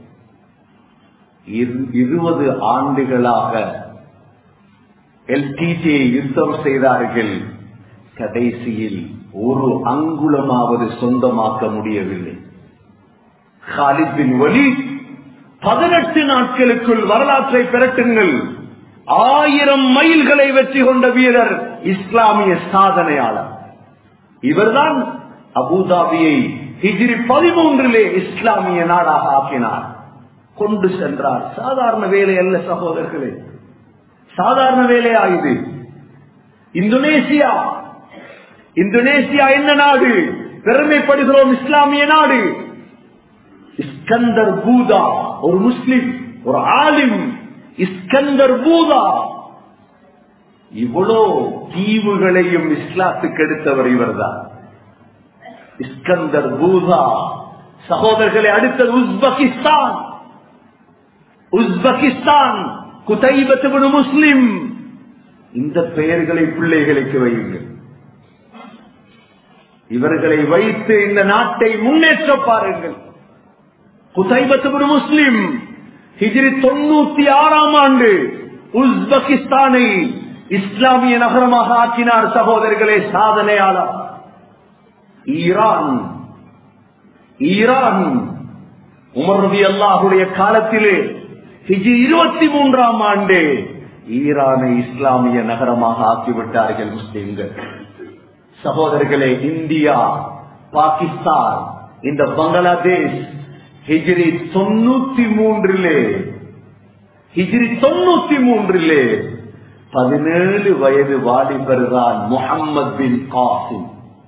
இருபது ஆண்டுகளாக எல்டிடியை யுத்தம் செய்தார்கள் கடைசியில் ஒரு அங்குலமாவது சொந்தமாக்க முடியவில்லை ஹாலித் பின் வலி பதினெட்டு நாட்களுக்குள் வரலாற்றை பெறட்டுங்கள் ஆயிரம் மைல்களை வெற்றி கொண்ட வீரர் இஸ்லாமிய சாதனையாளர் இவர்தான் அபுதாபியை ஹிஜிரி பதிமூன்றிலே இஸ்லாமிய நாடாக ஆக்கினார் கொண்டு சென்றார் சாதாரண வேலை அல்ல சகோதரர்களே சாதாரண வேலையா இது இந்தோனேசியா இந்தோனேசியா என்ன நாடு பெருமைப்படுகிறோம் இஸ்லாமிய நாடு இஸ்கந்தர் பூதா ஒரு முஸ்லிம் ஒரு ஆலிம் இஸ்கந்தர் பூதா இவ்வளோ தீவுகளையும் இஸ்லாத்துக்கு எடுத்தவர் இவர்தான் இஸ்கந்தர் பூதா சகோதரர்களை அடுத்தது உஸ்பெகிஸ்தான் உஸ்பெகிஸ்தான் குதைபத்து முஸ்லிம் இந்த பெயர்களை பிள்ளைகளுக்கு வையுங்கள் இவர்களை வைத்து இந்த நாட்டை முன்னேற்ற பாருங்கள் குதைபத்து முஸ்லிம் ஹிஜிரி தொண்ணூத்தி ஆறாம் ஆண்டு உஸ்பெகிஸ்தானை இஸ்லாமிய நகரமாக ஆக்கினார் சகோதரர்களே சாதனையாளர் ஈரான் ஈரான் உமர் ரவி அல்லாஹுடைய காலத்திலே ஹிஜி இருபத்தி மூன்றாம் ஆண்டு ஈரானை இஸ்லாமிய நகரமாக ஆக்கிவிட்டார்கள் முஸ்லிம்கள் சகோதரர்களே இந்தியா பாகிஸ்தான் இந்த பங்களாதேஷ் ஹிஜிரி தொண்ணூத்தி மூன்றிலே ஹிஜிரி தொண்ணூத்தி மூன்றிலே பதினேழு வயது வாலிபர் தான் முகம்மது பின் காசிம்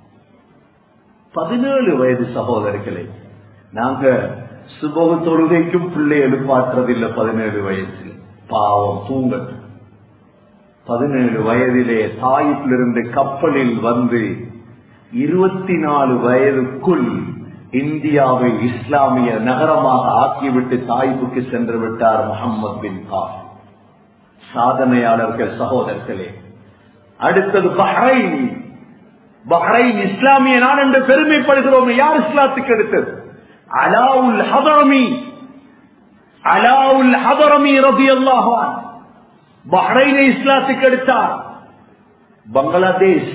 பதினேழு வயது சகோதரர்களே நாங்க சுபக தொழுகைக்கும் பிள்ளை எழுப்பாற்றுறதில்லை பதினேழு வயசில் பாவம் தூங்கட்டும் பதினேழு வயதிலே தாயிலிருந்து கப்பலில் வந்து இருபத்தி நாலு வயதுக்குள் இந்தியாவை இஸ்லாமிய நகரமாக ஆக்கிவிட்டு தாய்ப்புக்கு சென்று விட்டார் முகமது பின் காஸ் சாதனையாளர்கள் சகோதரர்களே அடுத்தது பஹ்ரைன் பஹ்ரைன் இஸ்லாமிய நாடு என்று பெருமைப்படுகிறோம் யார் இஸ்லாத்துக்கு எடுத்தது அலாவுல் ஹதரமி அலாவுல் ஹதரமி ரபி அல்லாஹான் பஹ்ரைனை இஸ்லாத்துக்கு எடுத்தார் பங்களாதேஷ்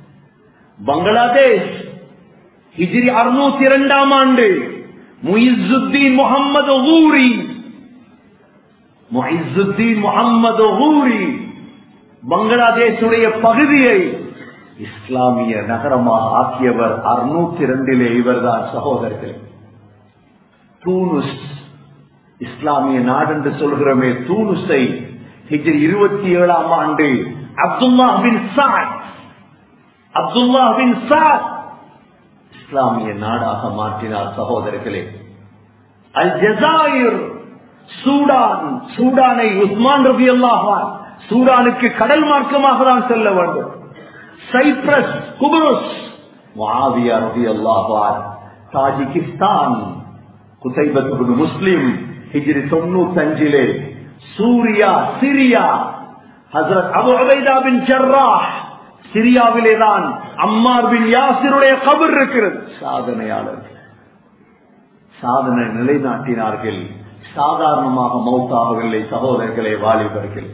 பங்களாதேஷ் ஹிஜிரி அறுநூத்தி இரண்டாம் ஆண்டு முயிசுத்தீன் முகமது ஊரி முஹிசுத்தீன் முகமது ஊரி பங்களாதேஷுடைய பகுதியை இஸ்லாமிய நகரமாக ஆக்கியவர் அறுநூத்தி இரண்டிலே இவர்தான் சகோதரர்கள் தூனுஸ் இஸ்லாமிய நாடு என்று சொல்கிறோமே தூனுஸை ஹிஜ்ரி இருபத்தி ஏழாம் ஆண்டு அப்துல்லா பின் சாத் அப்துல்லா பின் சாத் இஸ்லாமிய நாடாக மாற்றினார் சகோதரர்களே அல் ஜசாயிர் சூடான் சூடானை உஸ்மான் ரபி அல்லாஹான் சூடானுக்கு கடல் மார்க்கமாக தான் செல்ல வேண்டும் சைப்ரஸ் குபுருஸ் முஆவியா ரபி அல்லாஹான் தாஜிகிஸ்தான் குசைபத்து முஸ்லிம் ஹிஜ்ரி தொண்ணூத்தி அஞ்சிலே சூரியா சிரியா ஹசரத் அபு அபைதா பின் ஜர்ராஹ் சிரியாவிலே தான் அம்மார் பின் யாசிருடைய கபர் இருக்கிறது சாதனையாளர் சாதனை நிலைநாட்டினார்கள் சாதாரணமாக மௌத்தாகவில்லை சகோதரர்களே வாலிபர்கள்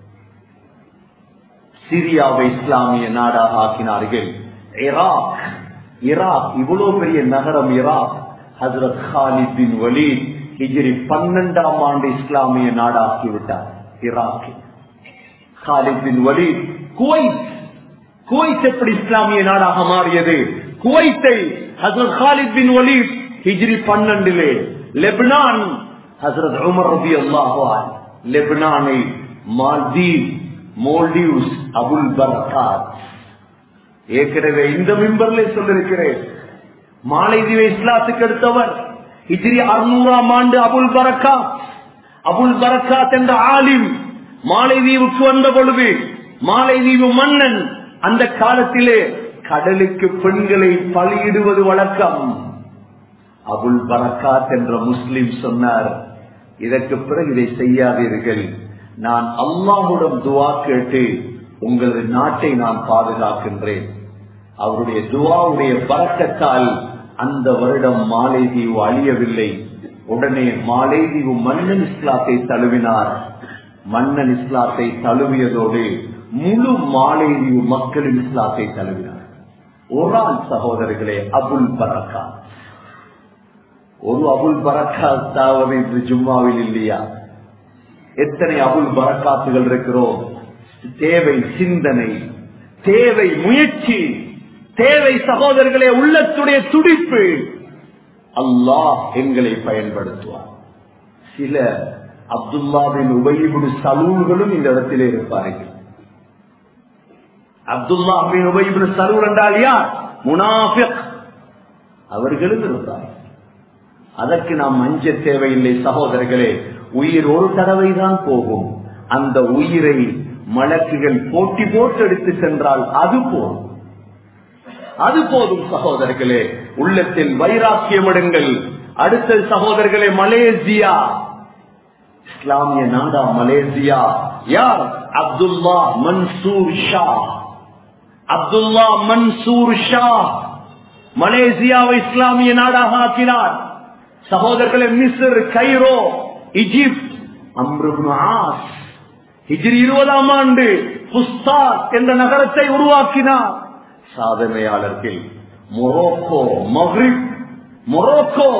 சிரியாவை இஸ்லாமிய நாடாக ஆக்கினார்கள் ஈராக் ஈராக் இவ்வளவு பெரிய நகரம் ஈராக் ஹசரத் ஹாலித் பின் வலீத் ஹிஜ்ரி பன்னெண்டாம் ஆண்டு இஸ்லாமிய நாடாக்கி விட்டார் Iraq Khalid bin Walid Kuwait Kuwait எப்படி இஸ்லாமிய நாடாக மாறியது குவைத்தை Hazrat Khalid bin Walid Hijri பன்னெண்டிலே லெபனான் ஹசரத் உமர் ரபி அல்லாஹான் லெபனானை மால்தீவ் மோல்டிவ்ஸ் அபுல் பர்காத் ஏற்கனவே இந்த மிம்பர்ல சொல்லிருக்கிறேன் மாலைதீவை இஸ்லாத்துக்கு எடுத்தவர் ஹிஜ்ரி அறுநூறாம் ஆண்டு அபுல் பரக்காத் அபுல் பரக்காத் என்ற ஆலிம் மாலைதீவுக்கு வந்த பொழுது மாலைதீவு மன்னன் அந்த காலத்திலே கடலுக்கு பெண்களை பலியிடுவது வழக்கம் அபுல் பரக்காத் என்ற முஸ்லிம் சொன்னார் இதற்கு பிறகு இதை செய்யாதீர்கள் நான் அல்லாஹுடன் துவா கேட்டு உங்களது நாட்டை நான் பாதுகாக்கின்றேன் அவருடைய துவாவுடைய பறக்கத்தால் அந்த வருடம் மாலைதீவு அழியவில்லை உடனே மாலைதீவு மன்னன் இஸ்லாத்தை தழுவினார் மன்னன் இஸ்லாத்தை தழுவியதோடு முழு மாலைதீவு மக்களின் இஸ்லாத்தை தழுவினார் ஒரு ஆள் சகோதரர்களே அபுல் பரக்கா ஒரு அபுல் பரக்காத்தாவது இன்று ஜும்மாவில் இல்லையா எத்தனை அபுல் பரக்காத்துகள் இருக்கிறோம் தேவை சிந்தனை தேவை முயற்சி தேவை சகோதரர்களே உள்ளத்துடைய துடிப்பு அல்லாஹ் எங்களை பயன்படுத்துவார் சில அப்துல்லாவின் உபயிபுடு சலூல்களும் இந்த இடத்திலே இருப்பார்கள் அப்துல்லாவின் உபயிபுடு சலூல் என்றால் யார் முனாஃபிக் அவர்களும் இருந்தார்கள் அதற்கு நாம் அஞ்ச தேவையில்லை சகோதரர்களே உயிர் ஒரு தடவை தான் போகும் அந்த உயிரை மலக்குகள் போட்டி போட்டு எடுத்து சென்றால் அது போதும் அது போதும் சகோதரர்களே உள்ளத்தில் வைராக்கியம் எடுங்கள் அடுத்த சகோதரர்களே மலேசியா இஸ்லாமிய நாடா மலேசியா யார் அப்துல்லா மன்சூர் ஷா அப்துல்லா மன்சூர் ஷா மலேசியாவை இஸ்லாமிய நாடாக ஆக்கினார் சகோதரர்களே மிஸ்ர் கைரோ இஜிப்த் அம்ருப்னாஸ் ஹிஜ்ரி இருபதாம் ஆண்டு புஸ்தாத் என்ற நகரத்தை உருவாக்கினார் சாதனையாளர்கள் மொரோக்கோ மஹ்ரிப் மொரோக்கோ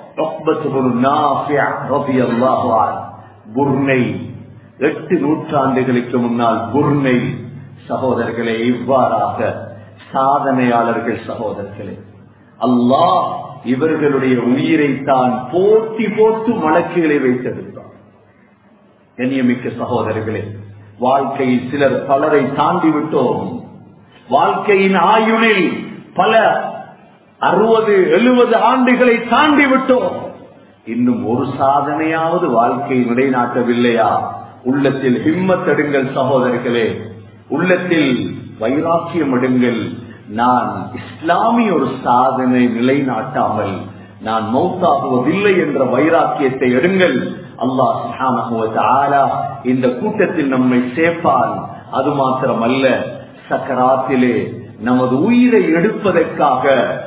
புர்னை எட்டு நூற்றாண்டுகளுக்கு முன்னால் புர்னை சகோதரர்களே இவ்வாறாக சாதனையாளர்கள் சகோதரர்களே அல்லாஹ் இவர்களுடைய உயிரை தான் போட்டி போட்டு மலக்குகளை வைத்திருந்தார் கண்ணியமிக்க சகோதரர்களே வாழ்க்கையில் சிலர் பலரை தாண்டி விட்டோம் வாழ்க்கையின் ஆயுளில் பல அறுபது எழுபது ஆண்டுகளை தாண்டி விட்டோம் இன்னும் ஒரு சாதனையாவது வாழ்க்கை நிலைநாட்டவில்லையா உள்ளத்தில் ஹிம்மத் எடுங்கள் சகோதரர்களே உள்ளத்தில் வைராக்கியம் எடுங்கள் நான் இஸ்லாமிய ஒரு சாதனை நிலைநாட்டாமல் நான் மௌத்தாகுவதில்லை என்ற வைராக்கியத்தை எடுங்கள் அல்லாஹ் இந்த கூட்டத்தில் நம்மை சேர்ப்பால் அது மாத்திரமல்ல சக்கராத்திலே நமது உயிரை எடுப்பதற்காக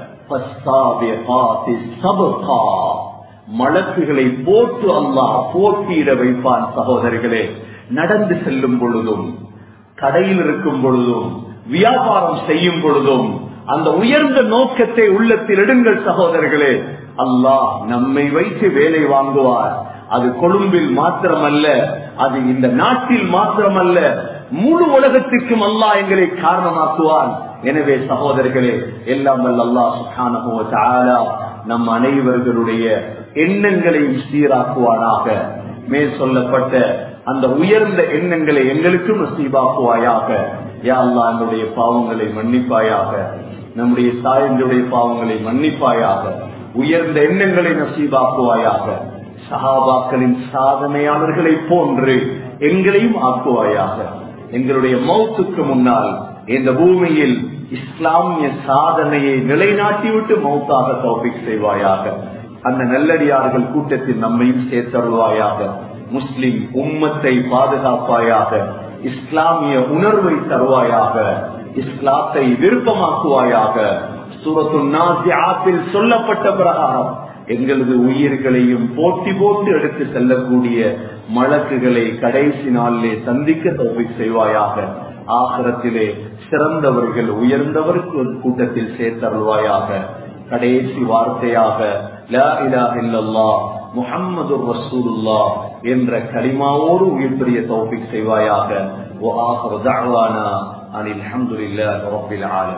மலக்குகளை போட்டு அல்லாஹ் போட்டியிட வைப்பான் சகோதரிகளே நடந்து செல்லும் பொழுதும் கடையில் இருக்கும் பொழுதும் வியாபாரம் செய்யும் பொழுதும் அந்த உயர்ந்த நோக்கத்தை உள்ளத்தில் எடுங்கள் சகோதரர்களே அல்லாஹ் நம்மை வைத்து வேலை வாங்குவார் அது கொழும்பில் மாத்திரமல்ல அது இந்த நாட்டில் மாத்திரமல்ல முழு உலகத்திற்கும் அல்லாஹ் எங்களை காரணமாக்குவான் எனவே சகோதரர்களே எல்லாம் வல்ல அல்லாஹ் சுகான நம் அனைவர்களுடைய எண்ணங்களையும் சீராக்குவானாக மேல் சொல்லப்பட்ட அந்த உயர்ந்த எண்ணங்களை எங்களுக்கும் நசீபாக்குவாயாக யா அல்லா என்னுடைய பாவங்களை மன்னிப்பாயாக நம்முடைய தாயங்களுடைய பாவங்களை மன்னிப்பாயாக உயர்ந்த எண்ணங்களை நசீபாக்குவாயாக சஹாபாக்களின் சாதனையாளர்களை போன்று எங்களையும் ஆக்குவாயாக எங்களுடைய மௌத்துக்கு முன்னால் இந்த பூமியில் இஸ்லாமிய சாதனையை நிலைநாட்டிவிட்டு மௌத்தாக தௌபிக் செய்வாயாக அந்த நல்லடியார்கள் கூட்டத்தில் நம்மையும் சேர்த்தருள்வாயாக முஸ்லிம் உம்மத்தை பாதுகாப்பாயாக இஸ்லாமிய உணர்வை தருவாயாக இஸ்லாத்தை விருப்பமாக்குவாயாக சூரத்து நாசியாத்தில் சொல்லப்பட்ட பிரகாரம் எங்களது உயிர்களையும் போட்டி போட்டு எடுத்து செல்லக்கூடிய மலக்குகளை கடைசி நாளிலே சந்திக்க தோல்வி செய்வாயாக ஆகரத்திலே சிறந்தவர்கள் உயர்ந்தவருக்கு ஒரு கூட்டத்தில் சேர்த்தருள்வாயாக கடைசி வார்த்தையாக லா இலாஹ இல்லல்லாஹ் முஹம்மது ரசூலுல்லா என்ற கலிமாவோடு உயிர் பெரிய தௌபிக் செய்வாயாக وآخر دعوانا أن الحمد لله رب العالمين